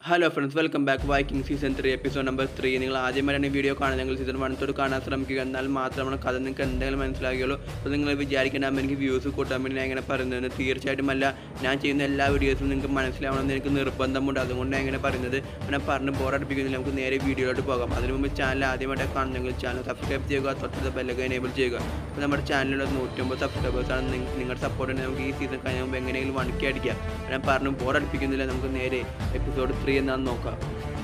hello friends welcome back viking season three episode number three നിങ്ങൾ ആദ്യമായാണ് ഈ video കാണുന്നെങ്കിൽ സീസൺ വൺ തൊട്ട് കാണാൻ ശ്രമിക്കുക എന്നാൽ മാത്രമാണ് കഥ നിങ്ങൾക്ക് എന്തെങ്കിലും മനസ്സിലാകുകയുള്ളൂ അപ്പോൾ നിങ്ങൾ വിചാരിക്കേണ്ട എനിക്ക് വ്യൂസ് കൂട്ടാൻ വേണ്ടി ഞാൻ ഇങ്ങനെ പറയുന്നത് തീർച്ചയായിട്ടും അല്ല ഞാൻ ചെയ്യുന്ന എല്ലാ വീഡിയോസും നിങ്ങൾക്ക് മനസ്സിലാവണമെന്ന് എനിക്ക് നിർബന്ധമുണ്ട് അതുകൊണ്ട് ഞാൻ ഇങ്ങനെ പറയുന്നത് ഞാൻ പറഞ്ഞ് ബോറടിപ്പിക്കുന്നില്ല നമുക്ക് നേരെ വീഡിയോയിലോട്ട് പോകാം അതിനു മുമ്പ് ചാനൽ ആദ്യമായിട്ട് കാണുന്നെങ്കിൽ ചാനൽ സബ്സ്ക്രൈബ് ചെയ്യുക തൊട്ടടുത്ത ബെല്ലൊക്കെ എനേബിൾ ചെയ്യുക അപ്പോൾ നമ്മുടെ ചാനലിലുള്ള നൂറ്റമ്പത് സബ്സ്ക്രൈബേഴ്സാണ് നിങ്ങളുടെ സപ്പോർട്ട് നമുക്ക് ഈ സീസൺ കഴിഞ്ഞ മുമ്പ് എങ്ങനെയെങ്കിലും വണിക്കി അടിക്കുക ഞാൻ പറഞ്ഞു ബോറടിപ്പിക്കുന്നില്ല നമുക്ക് നേരെ എപ്പിസോഡ് ത്രീ എന്നാന്ന് നോക്കാം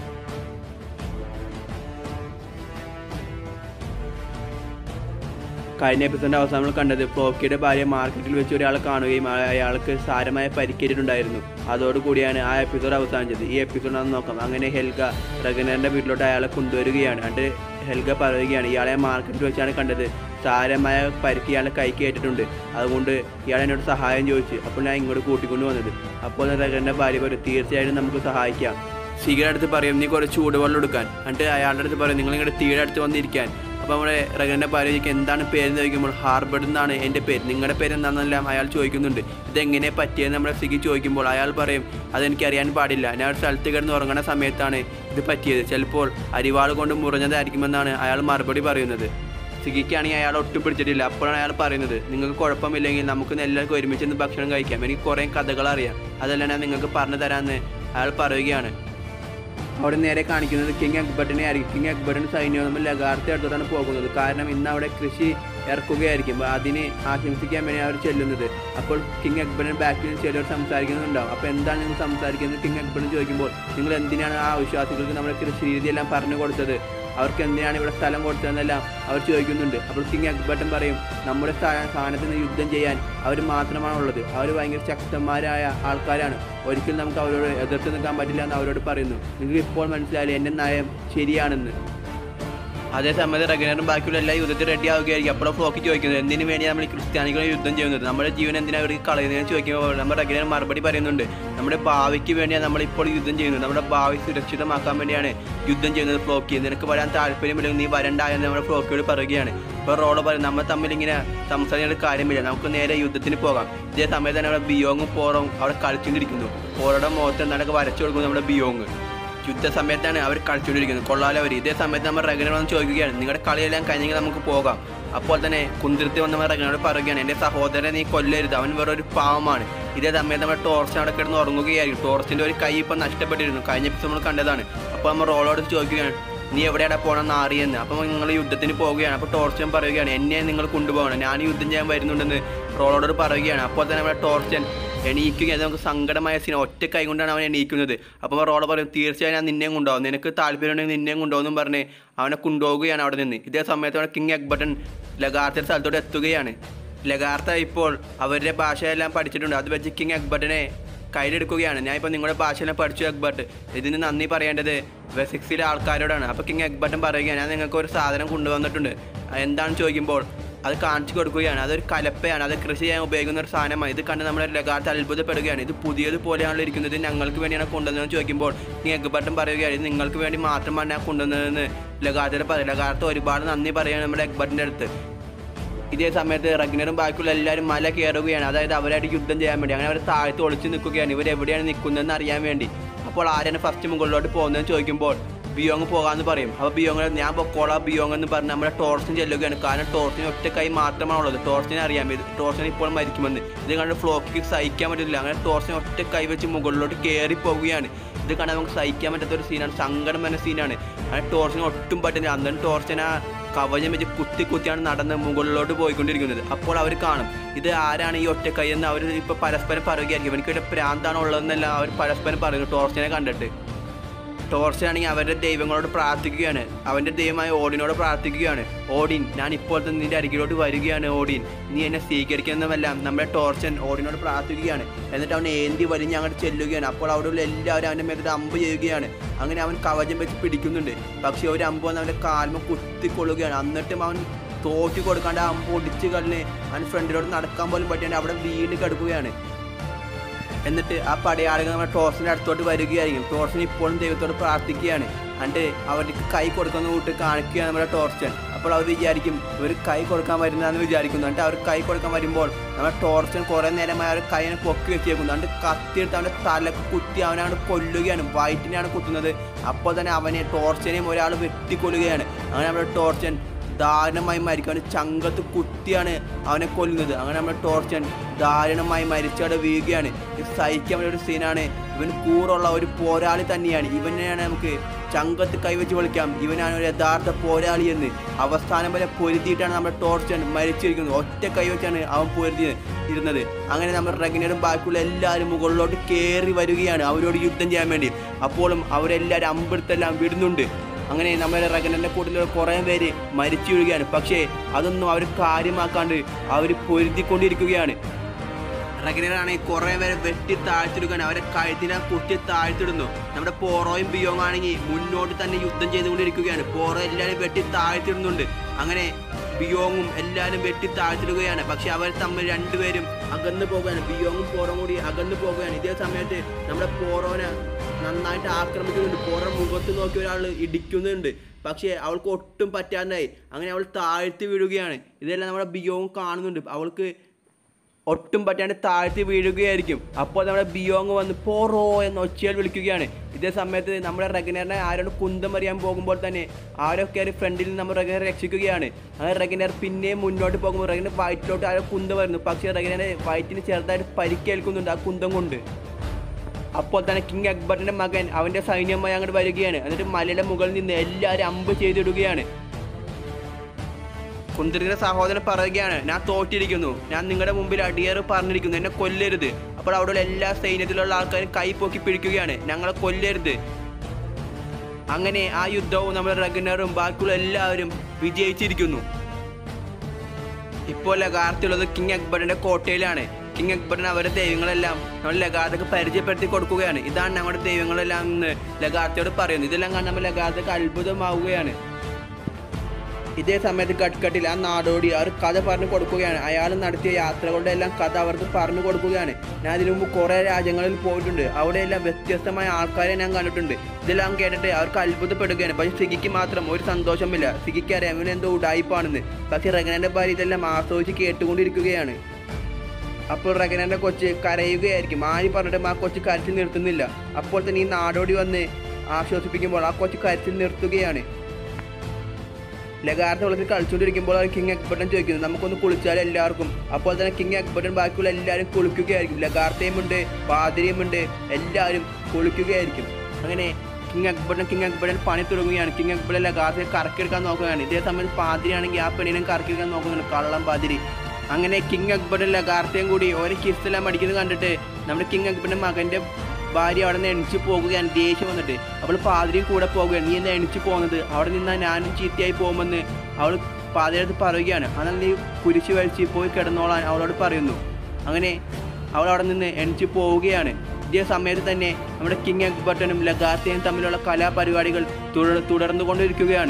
കഴിഞ്ഞ എപ്പിസോഡിൻ്റെ അവസാനം നമ്മൾ കണ്ടത് ഫ്ലോക്കിയുടെ ഭാര്യ മാർക്കറ്റിൽ വെച്ച് ഒരാളെ കാണുകയും അയ- അയാൾക്ക് സാരമായ പരിക്കേറ്റിട്ടുണ്ടായിരുന്നു അതോടുകൂടിയാണ് ആ എപ്പിസോഡ് അവസാനിച്ചത് ഈ എപ്പിസോഡ് നമുക്ക് നോക്കാം അങ്ങനെ ഹെൽഗ റഗനറിൻ്റെ വീട്ടിലോട്ട് അയാളെ കൊണ്ടുവരികയാണ് എന്നിട്ട് ഹെൽഗ പറയുകയാണ് ഇയാളെ മാർക്കറ്റിൽ വെച്ചാണ് കണ്ടത് സാരമായ പരിക്ക് ഇയാളെ കൈക്ക് ഏറ്റിട്ടുണ്ട് അതുകൊണ്ട് ഇയാൾ എന്നോട് സഹായം ചോദിച്ചു അപ്പോൾ ഞാൻ ഇങ്ങോട്ട് കൂട്ടിക്കൊണ്ട് വന്നത് അപ്പോൾ റഗനറിൻ്റെ ഭാര്യ പറയും തീർച്ചയായിട്ടും നമുക്ക് സഹായിക്കാം സീഗയുടെ അടുത്ത് പറയും നീ കുറച്ച് ചൂടുവെള്ളം എടുക്കാൻ എന്നിട്ട് അയാളുടെ അടുത്ത് പറയും നിങ്ങൾ ഇങ്ങോട്ട് തീയുടെ അടുത്ത് വന്നിരിക്കാൻ അപ്പോൾ നമ്മുടെ റഗൻ്റെ ഭാര്യ ചോദിക്കും എന്താണ് പേര് എന്ന് ചോദിക്കുമ്പോൾ ഹാർബർഡ് എന്നാണ് എൻ്റെ പേര് നിങ്ങളുടെ പേര് എന്താണെന്നെല്ലാം അയാൾ ചോദിക്കുന്നുണ്ട് ഇതെങ്ങനെ പറ്റിയെന്ന് നമ്മുടെ സിഗി ചോദിക്കുമ്പോൾ അയാൾ പറയും അതെനിക്കറിയാൻ പാടില്ല ഞാൻ ഒരു സ്ഥലത്ത് കിടന്ന് ഉറങ്ങുന്ന സമയത്താണ് ഇത് പറ്റിയത് ചിലപ്പോൾ അരിവാൾ കൊണ്ട് മുറിഞ്ഞതായിരിക്കുമെന്നാണ് അയാൾ മറുപടി പറയുന്നത് സിഗിക്കാണെങ്കിൽ അയാൾ ഒട്ടും പിടിച്ചിട്ടില്ല അപ്പോഴാണ് അയാൾ പറയുന്നത് നിങ്ങൾക്ക് കുഴപ്പമില്ലെങ്കിൽ നമുക്ക് എല്ലാവർക്കും ഒരുമിച്ച് നിന്ന് ഭക്ഷണം കഴിക്കാം എനിക്ക് കുറേ കഥകൾ അറിയാം അതെല്ലാം ഞാൻ നിങ്ങൾക്ക് പറഞ്ഞു തരാമെന്ന് അയാൾ പറയുകയാണ് അവിടെ നേരെ കാണിക്കുന്നത് കിങ് അക്ബറിനെ ആയിരിക്കും കിങ് അക്ബറിന് സൈന്യവും നമ്മൾ ലഗാർത്തെ അടുത്തോട്ടാണ് പോകുന്നത് കാരണം ഇന്ന് അവിടെ കൃഷി ഇറക്കുകയായിരിക്കും അപ്പോൾ അതിന് ആശംസിക്കാൻ വേണ്ടി അവർ ചെല്ലുന്നത് അപ്പോൾ കിങ് അക്ബറിന് ബാക്കിൽ ചിലർ സംസാരിക്കുന്നുണ്ടാവും അപ്പോൾ എന്താണ് നിങ്ങൾ സംസാരിക്കുന്നത് കിങ് അക്ബറിന് ചോദിക്കുമ്പോൾ നിങ്ങൾ എന്തിനാണ് ആ വിശ്വാസികൾക്ക് നമ്മുടെ കൃഷി രീതിയെല്ലാം പറഞ്ഞു കൊടുത്തത് അവർക്ക് എന്തിനാണ് ഇവിടെ സ്ഥലം കൊടുത്തതെന്നെല്ലാം അവർ ചോദിക്കുന്നുണ്ട് അപ്പോൾ കിങ് അക്ബർട്ടൻ പറയും നമ്മുടെ സ്ഥാന- സ്ഥാനത്ത് നിന്ന് യുദ്ധം ചെയ്യാൻ അവർ മാത്രമാണ് ഉള്ളത് അവർ ഭയങ്കര ശക്തന്മാരായ ആൾക്കാരാണ് ഒരിക്കലും നമുക്ക് അവരോട് എതിർത്ത് നിൽക്കാൻ പറ്റില്ല എന്ന് അവരോട് പറയുന്നു നിങ്ങൾക്ക് ഇപ്പോൾ മനസ്സിലായില്ലേ എൻ്റെ നയം ശരിയാണെന്ന് അതേ സമയത്ത് റഗനറും ബാക്കിയുള്ള എല്ലാ യുദ്ധത്തിൽ റെഡി ആവുകയായിരിക്കും അപ്പോൾ ഫ്ലോക്കി ചോദിക്കുന്നത് എന്തിനു വേണ്ടിയാണ് നമ്മൾ ഈ ക്രിസ്ത്യാനികളെ യുദ്ധം ചെയ്യുന്നത് നമ്മുടെ ജീവൻ എന്തിനാണ് അവർക്ക് കളയുന്നതെന്ന് ചോദിക്കുമ്പോൾ നമ്മുടെ റഗനർ മറുപടി പറയുന്നുണ്ട് നമ്മുടെ ഭാവിക്ക് വേണ്ടിയാണ് നമ്മളിപ്പോൾ യുദ്ധം ചെയ്യുന്നത് നമ്മുടെ ഭാവി സുരക്ഷിതമാക്കാൻ വേണ്ടിയാണ് യുദ്ധം ചെയ്യുന്നത് ഫ്ലോക്കി നിനക്ക് വരാൻ താല്പര്യമില്ലെങ്കിൽ നീ വരണ്ടായെന്ന് നമ്മുടെ ഫ്ലോക്കിയോട് പറയുകയാണ് ഇപ്പോൾ റോള് പറയും നമ്മൾ തമ്മിൽ ഇങ്ങനെ സംസാരിക്കേണ്ട കാര്യമില്ല നമുക്ക് നേരെ യുദ്ധത്തിന് പോകാം ഇതേ സമയത്ത് തന്നെ അവിടെ ബിയോങ്ങും പോറും അവിടെ കളിച്ചുകൊണ്ടിരിക്കുന്നു പോറയുടെ മുഖത്ത് എന്താണ് വരച്ചു കൊടുക്കുന്നു നമ്മുടെ ബിയോങ് യുദ്ധ സമയത്താണ് അവർ കളിച്ചുകൊണ്ടിരിക്കുന്നത് കൊള്ളാലോ അവർ ഇതേ സമയത്ത് നമ്മൾ റഗനോട് വന്ന് ചോദിക്കുകയാണ് നിങ്ങളുടെ കളിയെല്ലാം കഴിഞ്ഞെങ്കിൽ നമുക്ക് പോകാം അപ്പോൾ തന്നെ കുന്തിരത്തി വന്ന് നമ്മൾ റഗനോട് പറയുകയാണ് എൻ്റെ സഹോദരനെ നീ കൊല്ലരുത് അവൻ വേറൊരു പാവമാണ് ഇതേ സമയത്ത് നമ്മൾ ടോർച്ച് അവിടെ കിടന്ന് ഉറങ്ങുകയായിരിക്കും ടോർച്ചിൻ്റെ ഒരു കൈ ഇപ്പം നഷ്ടപ്പെട്ടിരുന്നു കഴിഞ്ഞ എപ്പിസോഡ് നമ്മൾ കണ്ടതാണ് അപ്പോൾ നമ്മൾ റോളോട് ചോദിക്കുകയാണ് നീ എവിടെയാണ് പോകണമെന്ന് അറിയുന്നത് അപ്പോൾ നിങ്ങൾ യുദ്ധത്തിന് പോവുകയാണ് അപ്പോൾ ടോർച്ചൻ പറയുകയാണ് എന്നെ നിങ്ങൾ കൊണ്ടുപോകണം ഞാൻ യുദ്ധം ചെയ്യാൻ വരുന്നുണ്ടെന്ന് റോളോട് പറയുകയാണ് അപ്പോൾ തന്നെ നമ്മുടെ ടോർച്ചൻ എണീക്കുക അത് നമുക്ക് സങ്കടമായ സീൻ ഒറ്റ കൈ കൊണ്ടാണ് അവൻ എണീക്കുന്നത് അപ്പോൾ റോള പറയും തീർച്ചയായും ഞാൻ നിന്നെയും കൊണ്ടുപോകും നിനക്ക് താല്പര്യമുണ്ടെങ്കിൽ നിന്നെയും കൊണ്ടുപോകും പറഞ്ഞ് അവനെ കൊണ്ടുപോവുകയാണ് അവിടെ നിന്ന് ഇതേ സമയത്ത് അവിടെ കിങ് അക്ബട്ടൻ ലഗാർത്തിന്റെ സ്ഥലത്തോട്ട് എത്തുകയാണ് ലഗാർത്ത ഇപ്പോൾ അവരുടെ ഭാഷയെല്ലാം പഠിച്ചിട്ടുണ്ട് അത് വെച്ച് കിങ് അക്ബറിനെ കയ്യിലെടുക്കുകയാണ് ഞാൻ ഇപ്പോൾ നിങ്ങളുടെ ഭാഷയെല്ലാം പഠിച്ചു അക്ബർട്ട് ഇതിന് നന്ദി പറയേണ്ടത് വെസിക്സിലെ ആൾക്കാരോടാണ് അപ്പോൾ കിങ് അക്ബർട്ടൻ പറയുകയാണ് ഞാൻ നിങ്ങൾക്ക് ഒരു സാധനം കൊണ്ടുവന്നിട്ടുണ്ട് എന്താണെന്ന് ചോദിക്കുമ്പോൾ അത് കാണിച്ചു കൊടുക്കുകയാണ് അതൊരു കലപ്പയാണ് അത് കൃഷി ചെയ്യാൻ ഉപയോഗിക്കുന്ന ഒരു സാധനമാണ് ഇത് കണ്ട് നമ്മുടെ ലഗാർത്ത് അത്ഭുതപ്പെടുകയാണ് ഇത് പുതിയതുപോലെയാണല്ലോ ഇരിക്കുന്നത് ഇത് ഞങ്ങൾക്ക് വേണ്ടിയാണ് കൊണ്ടുവന്നതെന്ന് ചോദിക്കുമ്പോൾ നീ എഗ്ബട്ടൻ പറയുകയാണ് ഇത് നിങ്ങൾക്ക് വേണ്ടി മാത്രമാണ് ഞാൻ കൊണ്ടുവന്നതെന്ന് ലഗാർത്തിയുടെ പറയും ലഗാർത്ത് ഒരുപാട് നന്ദി പറയുകയാണ് നമ്മുടെ എഗ്ബട്ടിൻ്റെ അടുത്ത് ഇതേ സമയത്ത് റഗ്നറും ബാക്കിയുള്ള എല്ലാവരും മല കയറുകയാണ് അതായത് അവരായിട്ട് യുദ്ധം ചെയ്യാൻ വേണ്ടി അങ്ങനെ അവർ താഴ്ത്ത് ഒളിച്ച് നിൽക്കുകയാണ് ഇവർ എവിടെയാണ് നിൽക്കുന്നതെന്ന് അറിയാൻ വേണ്ടി അപ്പോൾ ആരാണ് ഫസ്റ്റ് മുകളിലോട്ട് പോകുന്നതെന്ന് ചോദിക്കുമ്പോൾ ബിയോങ് പോകാമെന്ന് പറയും അപ്പോൾ ബിയോങ് ഞാൻ പൊക്കോളാം ബിയോങ് എന്ന് പറഞ്ഞ് നമ്മുടെ ടോർച്ചിന് ചെല്ലുകയാണ് കാരണം ടോർച്ചിന് ഒറ്റ കൈ മാത്രമാണ് ഉള്ളത് ടോർച്ചിനെ അറിയാം ഇത് ടോർച്ചിന് ഇപ്പോൾ മരിക്കുമെന്ന് ഇത് കണ്ട് ഫ്ലോക്ക് സഹിക്കാൻ പറ്റില്ല അങ്ങനെ ടോർച്ചിന് ഒറ്റ കൈ വെച്ച് മുകളിലോട്ട് കയറി പോവുകയാണ് ഇത് കാണാൻ നമുക്ക് സഹിക്കാൻ പറ്റാത്ത ഒരു സീനാണ് സങ്കടം വരുന്ന സീനാണ് അങ്ങനെ ടോർച്ചിന് ഒട്ടും പറ്റുന്നില്ല അന്നേരം ടോർച്ചിനെ ആ കവചം വെച്ച് കുത്തി കുത്തിയാണ് നടന്ന് മുകളിലോട്ട് പോയിക്കൊണ്ടിരിക്കുന്നത് അപ്പോൾ അവർ കാണും ഇത് ആരാണ് ഈ ഒറ്റക്കൈ എന്ന് അവർ ഇപ്പോൾ പരസ്പരം പറയുകയായിരിക്കും എനിക്ക് ഇവിടെ പ്രാന്താണ് ഉള്ളതെന്നല്ല അവർ പരസ്പരം പറയുന്നു ടോർച്ചിനെ കണ്ടിട്ട് ടോർച്ചനാണെങ്കിൽ അവരുടെ ദൈവങ്ങളോട് പ്രാർത്ഥിക്കുകയാണ് അവൻ്റെ ദൈവമായ ഓഡിനോട് പ്രാർത്ഥിക്കുകയാണ് ഓഡിൻ ഞാൻ ഇപ്പോൾ തന്നെ നിന്റെ അരികിലോട്ട് വരികയാണ് ഓഡിൻ നീ എന്നെ സ്വീകരിക്കുന്നതെല്ലാം നമ്മുടെ ടോർച്ചൻ ഓഡിനോട് പ്രാർത്ഥിക്കുകയാണ് എന്നിട്ട് അവൻ ഏന്തി വലിഞ്ഞ് അങ്ങോട്ട് ചെല്ലുകയാണ് അപ്പോൾ അവിടെയുള്ള എല്ലാവരും അവൻ്റെ മേലൊരു അമ്പ് ചെയ്യുകയാണ് അങ്ങനെ അവൻ കവചം വെച്ച് പിടിക്കുന്നുണ്ട് പക്ഷേ ഒരു അമ്പ് വന്ന് അവൻ്റെ കാൽമ കുത്തിക്കൊള്ളുകയാണ് എന്നിട്ടും അവൻ തോറ്റി കൊടുക്കാണ്ട് ആ അമ്പ് ഒടിച്ച് കളഞ്ഞ് അവൻ ഫ്രണ്ടിലോട്ട് നടക്കാൻ പോലും പറ്റാണ്ട് അവിടെ വീണ് കിടക്കുകയാണ് എന്നിട്ട് ആ പടയാളികൾ നമ്മുടെ ടോർച്ചിൻ്റെ അടുത്തോട്ട് വരികയായിരിക്കും ടോർച്ചിന് ഇപ്പോഴും ദൈവത്തോട് പ്രാർത്ഥിക്കുകയാണ് എന്നിട്ട് അവർക്ക് കൈ കൊടുക്കുന്ന കൂട്ട് കാണിക്കുകയാണ് നമ്മുടെ ടോർച്ചൻ അപ്പോൾ അവർ വിചാരിക്കും ഇവർ കൈ കൊടുക്കാൻ വരുന്നതെന്ന് വിചാരിക്കുന്നു എന്നിട്ട് അവർ കൈ കൊടുക്കാൻ വരുമ്പോൾ നമ്മുടെ ടോർച്ചൻ കുറേ നേരമായി അവർ കൈനെ പൊക്കി വെച്ചേക്കുന്നു എന്നിട്ട് കത്തിയെടുത്ത് അവൻ്റെ തലക്ക് കുത്തി അവനവിടെ കൊല്ലുകയാണ് വയറ്റിനെയാണ് കുത്തുന്നത് അപ്പോൾ തന്നെ അവനെ ടോർച്ചനെയും ഒരാൾ വെട്ടിക്കൊല്ലുകയാണ് അങ്ങനെ നമ്മുടെ ടോർച്ചൻ ദാരുണമായി മരിക്കും അവൻ്റെ ചങ്കത്ത് കുത്തിയാണ് അവനെ കൊല്ലുന്നത് അങ്ങനെ നമ്മുടെ ടോർച്ചൻ ദാരുണമായി മരിച്ചവിടെ വീഴുകയാണ് ഇത് സഹിക്കാൻ പറ്റിയ ഒരു സീനാണ് ഇവൻ കൂറുള്ള ഒരു പോരാളി തന്നെയാണ് ഇവനെയാണ് നമുക്ക് ചങ്കത്ത് കൈവച്ച് വിളിക്കാം ഇവനാണ് ഒരു യഥാർത്ഥ പോരാളി എന്ന് അവസാനം വരെ പൊരുതിയിട്ടാണ് നമ്മുടെ ടോർച്ചൻ മരിച്ചിരിക്കുന്നത് ഒറ്റ കൈവച്ചാണ് അവൻ പൊരുതി ഇരുന്നത് അങ്ങനെ നമ്മുടെ റെഗനറും ബാക്കിയുള്ള എല്ലാവരും മുകളിലോട്ട് കയറി വരികയാണ് അവരോട് യുദ്ധം ചെയ്യാൻ വേണ്ടി അപ്പോഴും അവരെല്ലാവരും അമ്പെടുത്തെല്ലാം വിടുന്നുണ്ട് അങ്ങനെ നമ്മുടെ റഗനന്റെ കൂട്ടത്തിലുള്ള കുറേ പേര് മരിച്ചു വീഴുകയാണ് പക്ഷേ അതൊന്നും അവർ കാര്യമാക്കാണ്ട് അവർ പൊരുതിക്കൊണ്ടിരിക്കുകയാണ് റഗനറാണെങ്കിൽ കുറേ പേരെ വെട്ടി താഴ്ത്തിടുകയാണ് അവരെ കഴുത്തിനെ കുത്തി താഴ്ത്തിടുന്നു നമ്മുടെ പോറോയും ബിയോങ് ആണെങ്കിൽ മുന്നോട്ട് തന്നെ യുദ്ധം ചെയ്തുകൊണ്ടിരിക്കുകയാണ് പോറോ എല്ലാവരും വെട്ടി താഴ്ത്തിടുന്നുണ്ട് അങ്ങനെ ബിയോങ്ങും എല്ലാവരും വെട്ടി താഴ്ത്തിടുകയാണ് പക്ഷെ അവർ തമ്മിൽ രണ്ടുപേരും അകന്നു പോകുകയാണ് ബിയോങ്ങും പോറോയും കൂടി അകന്നു പോകുകയാണ് ഇതേ സമയത്ത് നമ്മുടെ പോറോനെ നന്നായിട്ട് ആക്രമിക്കുന്നുണ്ട് പോറോ മുഖത്ത് നോക്കി ഒരാൾ ഇടിക്കുന്നുണ്ട് പക്ഷേ അവൾക്ക് ഒട്ടും പറ്റാണ്ടായി അങ്ങനെ അവൾ താഴ്ത്തി വീഴുകയാണ് ഇതെല്ലാം നമ്മുടെ ബിയോങ് കാണുന്നുണ്ട് അവൾക്ക് ഒട്ടും പറ്റാണ്ട് താഴ്ത്തി വീഴുകയായിരിക്കും അപ്പോൾ നമ്മുടെ ബിയോങ് വന്ന് പോറോ എന്ന ഒച്ചയാൽ വിളിക്കുകയാണ് ഇതേ സമയത്ത് നമ്മുടെ റെഗനറിനെ ആരോട് കുന്തം അറിയാൻ പോകുമ്പോൾ തന്നെ ആരൊക്കെ ഒരു ഫ്രണ്ടിൽ നിന്ന് നമ്മൾ റെഗനറെ രക്ഷിക്കുകയാണ് അങ്ങനെ റെഗനർ പിന്നെയും മുന്നോട്ട് പോകുമ്പോൾ റെഗനർ വയറ്റിലോട്ട് ആരോ കുന്തം വരുന്നു പക്ഷേ റെഗനറെ വയറ്റിന് ചെറുതായിട്ട് പരിക്കേൽക്കുന്നുണ്ട് ആ കുന്തം കൊണ്ട് അപ്പോൾ തന്നെ കിങ് അക്ബറിന്റെ മകൻ അവന്റെ സൈന്യമായി അങ്ങോട്ട് വരികയാണ് എന്നിട്ട് മലയുടെ മുകളിൽ നിന്ന് എല്ലാവരും അമ്പ് ചെയ്തിടുകയാണ് കുന്തിരിയുടെ സഹോദരൻ പറയുകയാണ് ഞാൻ തോറ്റിരിക്കുന്നു ഞാൻ നിങ്ങളുടെ മുമ്പിൽ അടിയേറ് പറഞ്ഞിരിക്കുന്നു എന്നെ കൊല്ലരുത് അപ്പോൾ അവിടെയുള്ള എല്ലാ സൈന്യത്തിലുള്ള ആൾക്കാരും കൈ പൊക്കി പിടിക്കുകയാണ് ഞങ്ങളെ കൊല്ലരുത് അങ്ങനെ ആ യുദ്ധവും നമ്മുടെ റഗനറും ബാക്കിയുള്ള എല്ലാവരും വിജയിച്ചിരിക്കുന്നു ഇപ്പോൾ ലഗാർത്തിയുള്ളത് കിങ് അക്ബറിന്റെ കോട്ടയിലാണ് കിങ് അക്ബറിന് അവരുടെ ദൈവങ്ങളെല്ലാം നമ്മൾ ലഗാർത്തക്ക് പരിചയപ്പെടുത്തി കൊടുക്കുകയാണ് ഇതാണ് ഞങ്ങളുടെ ദൈവങ്ങളെല്ലാം എന്ന് ലഗാർത്തയോട് പറയുന്നു ഇതെല്ലാം കാണുമ്പോൾ ലഗാർത്തക്ക് അത്ഭുതമാവുകയാണ് ഇതേ സമയത്ത് കട്ട്കട്ടിൽ ആ നാടോടി അവർ കഥ പറഞ്ഞു കൊടുക്കുകയാണ് അയാൾ നടത്തിയ യാത്രകളുടെ എല്ലാം കഥ അവർക്ക് പറഞ്ഞു കൊടുക്കുകയാണ് ഞാൻ ഇതിനു മുമ്പ് കുറേ രാജ്യങ്ങളിൽ പോയിട്ടുണ്ട് അവിടെയെല്ലാം വ്യത്യസ്തമായ ആൾക്കാരെ ഞാൻ കണ്ടിട്ടുണ്ട് ഇതെല്ലാം കേട്ടിട്ട് അവർക്ക് അത്ഭുതപ്പെടുകയാണ് പക്ഷേ സിഗിക്ക് മാത്രം ഒരു സന്തോഷമില്ല സിഗിക്ക് അറിയാം ഇവൻ എന്തോ ഉടായിപ്പാണെന്ന് പക്ഷേ റഗനന്റെ ഭാര്യ ഇതെല്ലാം ആസ്വദിച്ച് കേട്ടുകൊണ്ടിരിക്കുകയാണ് അപ്പോൾ റഗനന്റെ കൊച്ച് കരയുകയായിരിക്കും ആര് പറഞ്ഞിട്ടും ആ കൊച്ച് കരച്ചിൽ നിർത്തുന്നില്ല അപ്പോൾ തന്നെ ഈ നാടോടി വന്ന് ആശ്വസിപ്പിക്കുമ്പോൾ ആ കൊച്ച് കരച്ചിൽ നിർത്തുകയാണ് ലഗാർത്ത വെള്ളത്തിൽ കളിച്ചുകൊണ്ടിരിക്കുമ്പോൾ അവർ കിങ് അക്ബർട്ടൻ ചോദിക്കുന്നു നമുക്കൊന്ന് കുളിച്ചാൽ എല്ലാവർക്കും അപ്പോൾ തന്നെ കിങ് അക്ബർട്ടൻ ബാക്കിയുള്ള എല്ലാവരും കുളിക്കുകയായിരിക്കും ലഗാർത്തയും ഉണ്ട് പാതിരിയും ഉണ്ട് എല്ലാവരും കുളിക്കുകയായിരിക്കും അങ്ങനെ കിങ് അക്ബർട്ടൻ കിങ് അക്ബർട്ടൻ പണി തുടങ്ങുകയാണ് കിങ് അക്ബർട്ടൻ ലഗാർത്തയെ കറക്കിയെടുക്കാൻ നോക്കുകയാണ് ഇതേ സമയത്ത് പാതിരിയാണെങ്കിൽ ആ പെണ്ണിനും കറക്കിയെടുക്കാൻ നോക്കുന്നുണ്ട് കള്ളം പാതിരി അങ്ങനെ കിങ് അക്ബറും ലഗാർത്തയും കൂടി ഓരോ കിസ്സെല്ലാം അടിക്കുന്നത് കണ്ടിട്ട് നമ്മുടെ കിങ് അക്ബറിന്റെ മകന്റെ ഭാര്യ അവിടെ നിന്ന് എണിച്ച് പോകുകയാണ് ദേഷ്യം വന്നിട്ട് അവൾ പാതിരിയും കൂടെ പോകുകയാണ് നീ എന്താ എണിച്ച് പോകുന്നത് അവിടെ നിന്നാൽ ഞാനും ചീത്തയായി പോകുമെന്ന് അവൾ പാതിരടുത്ത് പറയുകയാണ് എന്നാൽ നീ കുരിശ് വലിച്ച് പോയി കിടന്നോളാൻ അവളോട് പറയുന്നു അങ്ങനെ അവൾ അവിടെ നിന്ന് എണിച്ച് പോവുകയാണ് ഇതേ സമയത്ത് തന്നെ നമ്മുടെ കിങ് അക്ബർട്ടനും ലഗാർത്തയും തമ്മിലുള്ള കലാപരിപാടികൾ തുടർ തുടർന്നുകൊണ്ടിരിക്കുകയാണ്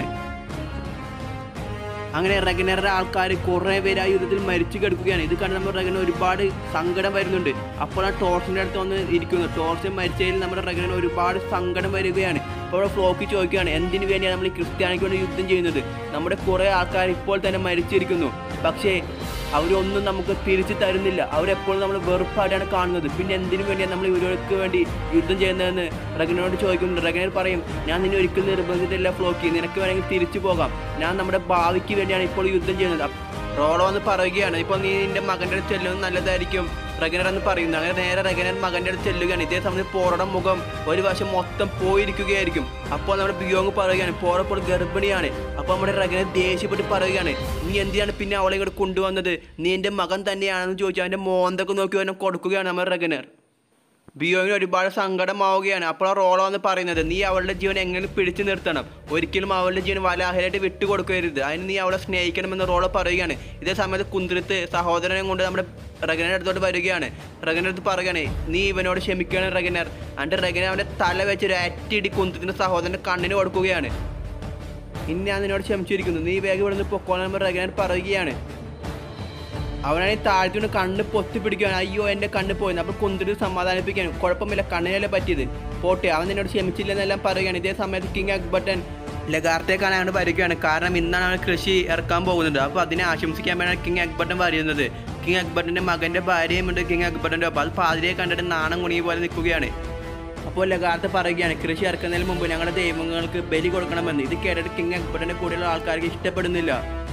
അങ്ങനെ റഗനറുടെ ആൾക്കാർ കുറേ പേര് ആ യുദ്ധത്തിൽ മരിച്ചു കിടക്കുകയാണ് ഇത് കണ്ട് നമ്മുടെ റഗന ഒരുപാട് സങ്കടം വരുന്നുണ്ട് അപ്പോൾ ആ ടോർച്ചിൻ്റെ അടുത്ത് വന്ന് ഇരിക്കുന്നു ടോർച്ച് മരിച്ചതിൽ നമ്മുടെ റഗന ഒരുപാട് സങ്കടം വരികയാണ് അപ്പോൾ അവിടെ ഫ്ലോക്ക് ചോദിക്കുകയാണ് എന്തിനു വേണ്ടിയാണ് നമ്മൾ ഈ ക്രിസ്ത്യാനിക്ക് വേണ്ടി യുദ്ധം ചെയ്യുന്നത് നമ്മുടെ കുറേ ആൾക്കാർ ഇപ്പോൾ തന്നെ മരിച്ചിരിക്കുന്നു പക്ഷേ അവരൊന്നും നമുക്ക് തിരിച്ചു തരുന്നില്ല അവരെപ്പോഴും നമ്മൾ വെറുപ്പായിട്ടാണ് കാണുന്നത് പിന്നെ എന്തിനു വേണ്ടിയാണ് നമ്മൾ ഇവർക്ക് വേണ്ടി യുദ്ധം ചെയ്യുന്നതെന്ന് റഗനോട് ചോദിക്കുന്നുണ്ട് റഗനർ പറയും ഞാൻ നിന്നെ ഒരിക്കലും നിർബന്ധിച്ചിട്ടില്ല ഫ്ലോക്കി നിനക്ക് വേണമെങ്കിൽ തിരിച്ചു പോകാം ഞാൻ നമ്മുടെ ഭാവിക്ക് വേണ്ടിയാണ് ഇപ്പോൾ യുദ്ധം ചെയ്യുന്നത് അപ്പ- റോളോ എന്ന് പറയുകയാണ് ഇപ്പോൾ നീ നിന്റെ മകൻ്റെ അടുത്ത് ചെല്ലുന്നത് നല്ലതായിരിക്കും റഗനർ എന്ന് പറയുന്നത് അങ്ങനെ നേരെ റഗനർ മകൻ്റെ അടുത്ത് ചെല്ലുകയാണ് ഇതേ സമയത്ത് പോറയുടെ മുഖം ഒരു വശം മൊത്തം പോയിരിക്കുകയായിരിക്കും അപ്പോൾ നമ്മുടെ ബിയോങ് പറയുകയാണ് പോറ ഇപ്പോൾ ഗർഭിണിയാണ് അപ്പോൾ നമ്മുടെ റഗനർ ദേഷ്യപ്പെട്ട് പറയുകയാണ് നീ എന്തിനാണ് പിന്നെ അവളെ ഇങ്ങോട്ട് കൊണ്ടുവന്നത് നീ എൻ്റെ മകൻ തന്നെയാണെന്ന് ചോദിച്ചാൽ അവൻ്റെ മോന്തൊക്കെ നോക്കി അവനെ കൊടുക്കുകയാണ് നമ്മുടെ റഗനർ ബിയോങ്ങിന് ഒരുപാട് സങ്കടമാവുകയാണ് അപ്പോൾ ആ റോളോ എന്ന് പറയുന്നത് നീ അവളുടെ ജീവൻ എങ്ങനെ പിടിച്ചു നിർത്തണം ഒരിക്കലും അവളുടെ ജീവൻ വലാഹരായിട്ട് വിട്ടുകൊടുക്കരുത് അതിന് നീ അവളെ സ്നേഹിക്കണമെന്ന് റോളോ പറയുകയാണ് ഇതേ സമയത്ത് കുന്തിരത്ത് സഹോദരനെ കൊണ്ട് നമ്മുടെ റഗനയുടെ അടുത്തോട്ട് വരികയാണ് റഗനയുടെ അടുത്ത് പറയുകയാണ് നീ ഇവനോട് ക്ഷമിക്കണം റഗനർ എന്നിട്ട് റഗന അവൻ്റെ തല വെച്ച് ഒരു അറ്റിടി കുന്തിരത്തിൻ്റെ സഹോദരൻ്റെ കണ്ണിന് കൊടുക്കുകയാണ് ഇനി ഞാൻ നിന്നോട് ക്ഷമിച്ചിരിക്കുന്നു നീ വേഗം ഇവിടുന്ന് പൊക്കോളാൻ റഗനർ പറയുകയാണ് അവനാണെങ്കിൽ താഴ്ത്തിട്ട് കണ്ണ് പൊത്തി പിടിക്കുകയാണ് അയ്യോ എൻ്റെ കണ്ണ് പോയി അപ്പോൾ കുന്തിരി സമാധാനിപ്പിക്കുകയാണ് കുഴപ്പമില്ല കണ്ണിനല്ലേ പറ്റിയത് പോട്ടെ അവൻ നിന്നോട് ക്ഷമിച്ചില്ലെന്നെല്ലാം പറയുകയാണ് ഇതേ സമയത്ത് കിങ് അക്ബട്ടൻ ലഗാർത്തെ കാണാൻ വരികയാണ് കാരണം ഇന്നാണ് അവൾ കൃഷി ഇറക്കാൻ പോകുന്നത് അപ്പോൾ അതിനെ ആശംസിക്കാൻ വേണ്ടിയാണ് കിങ് അക്ബർട്ടൻ പറയുന്നത് കിങ് അക്ബറിൻ്റെ മകൻ്റെ ഭാര്യയും ഉണ്ട് കിങ് അക്ബറിൻ്റെ ഒപ്പം അത് പാതിരിയെ കണ്ടിട്ട് നാണം കുണി പോലെ നിൽക്കുകയാണ് അപ്പോൾ ലഗാർത്ത് പറയുകയാണ് കൃഷി ഇറക്കുന്നതിന് മുമ്പ് ഞങ്ങളുടെ ദൈവങ്ങൾക്ക് ബലി കൊടുക്കണമെന്ന് ഇത് കേട്ടിട്ട് കിങ് അക്ബറിൻ്റെ കൂടെയുള്ള ആൾക്കാർക്ക് ഇഷ്ടപ്പെടുന്നില്ല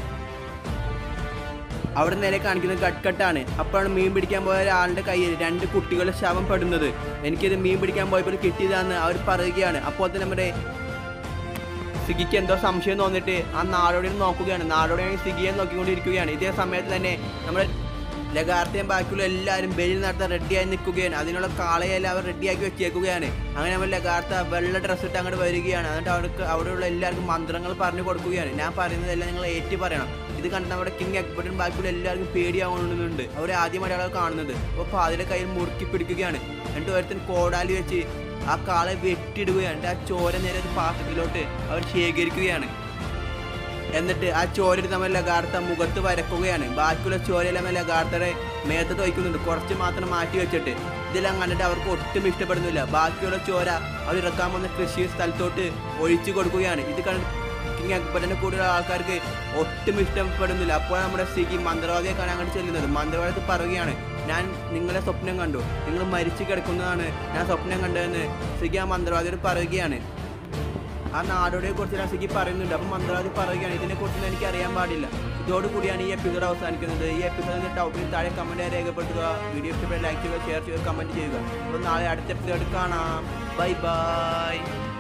അവിടെ നേരെ കാണിക്കുന്നത് കട്ട്കട്ടാണ് അപ്പോഴാണ് മീൻ പിടിക്കാൻ പോയ ഒരാളുടെ കയ്യിൽ രണ്ട് കുട്ടികളുടെ ശവം പെടുന്നത് എനിക്കിത് മീൻ പിടിക്കാൻ പോയപ്പോൾ കിട്ടിയതാന്ന് അവർ പറയുകയാണ് അപ്പോൾ തന്നെ നമ്മുടെ സിഗിക്ക് എന്തോ സംശയം തോന്നിട്ട് ആ നാടോടി നോക്കുകയാണ് നാടോടി സിഗിയെ നോക്കിക്കൊണ്ടിരിക്കുകയാണ് ഇതേ സമയത്ത് തന്നെ നമ്മുടെ ലഗാർത്തയും ബാക്കിയുള്ള എല്ലാവരും ബലി നടത്താൻ റെഡിയായി നിൽക്കുകയാണ് അതിനുള്ള കാളയെല്ലാം അവർ റെഡിയാക്കി വെച്ചേക്കുകയാണ് അങ്ങനെ നമ്മൾ ലഗാർത്ത വെള്ള ഡ്രസ്സ് ഇട്ട് അങ്ങോട്ട് വരികയാണ് എന്നിട്ട് അവർക്ക് അവിടെയുള്ള എല്ലാവർക്കും മന്ത്രങ്ങൾ പറഞ്ഞു കൊടുക്കുകയാണ് ഞാൻ പറയുന്നതെല്ലാം നിങ്ങൾ ഏറ്റി പറയണം ഇത് കണ്ട് നമ്മുടെ കിങ് അക്ബറും ബാക്കിയുള്ള എല്ലാവർക്കും പേടിയാവുന്നുണ്ട് അവർ ആദ്യമായിട്ട് അവരെ കാണുന്നത് അപ്പോൾ പാതിയുടെ കയ്യിൽ മുറുക്കി പിടിക്കുകയാണ് എന്നിട്ട് ഒരുത്തൻ കോടാലി വെച്ച് ആ കാളെ വെട്ടിയിടുകയാണ് എന്നിട്ട് ആ ചോര നേരെ ഒരു പാത്രത്തിലോട്ട് അവർ ശേഖരിക്കുകയാണ് എന്നിട്ട് ആ ചോര നമ്മൾ ലഗാർത്ത മുഖത്ത് വരക്കുകയാണ് ബാക്കിയുള്ള ചോരയെല്ലാം ലഗാർത്തയുടെ മേത്തത്ത് വയ്ക്കുന്നുണ്ട് കുറച്ച് മാത്രം മാറ്റി വെച്ചിട്ട് ഇതെല്ലാം കണ്ടിട്ട് അവർക്ക് ഒട്ടും ഇഷ്ടപ്പെടുന്നില്ല ബാക്കിയുള്ള ചോര അവർ ഇറക്കാൻ പോകുന്ന കൃഷി സ്ഥലത്തോട്ട് ഒഴിച്ചു കൊടുക്കുകയാണ് ഇത് കണ്ട് കിങ് അക്ബറിന്റെ കൂടെയുള്ള ആൾക്കാർക്ക് ഒട്ടും ഇഷ്ടപ്പെടുന്നില്ല അപ്പോൾ നമ്മുടെ സിഗി മന്ത്രവാദിയെ കാണാൻ അങ്ങോട്ട് ചെല്ലുന്നത് മന്ത്രവാദത്തിൽ പറയുകയാണ് ഞാൻ നിങ്ങളെ സ്വപ്നം കണ്ടു നിങ്ങൾ മരിച്ചു കിടക്കുന്നതാണ് ഞാൻ സ്വപ്നം കണ്ടതെന്ന് സിഗി ആ മന്ത്രവാദിയോട് പറയുകയാണ് ആ നാടോടെ കുറിച്ച് രസിക്ക് പറയുന്നുണ്ട് അപ്പം മന്ത്രവാദി പറയുകയാണ് ഇതിനെ കുറിച്ച് എനിക്ക് അറിയാൻ പാടില്ല ഇതോടുകൂടിയാണ് ഈ എപ്പിസോഡ് അവസാനിക്കുന്നത് ഈ എപ്പിസോഡിന്റെ ടോപ്പിൽ താഴെ കമന്റ് രേഖപ്പെടുത്തുക വീഡിയോ ഇഷ്ടപ്പെട്ട ലൈക്ക് ചെയ്യുക ഷെയർ ചെയ്യുക കമന്റ് ചെയ്യുക അപ്പോൾ നാളെ അടുത്ത എപ്പിസോഡ് കാണാം ബൈ ബൈ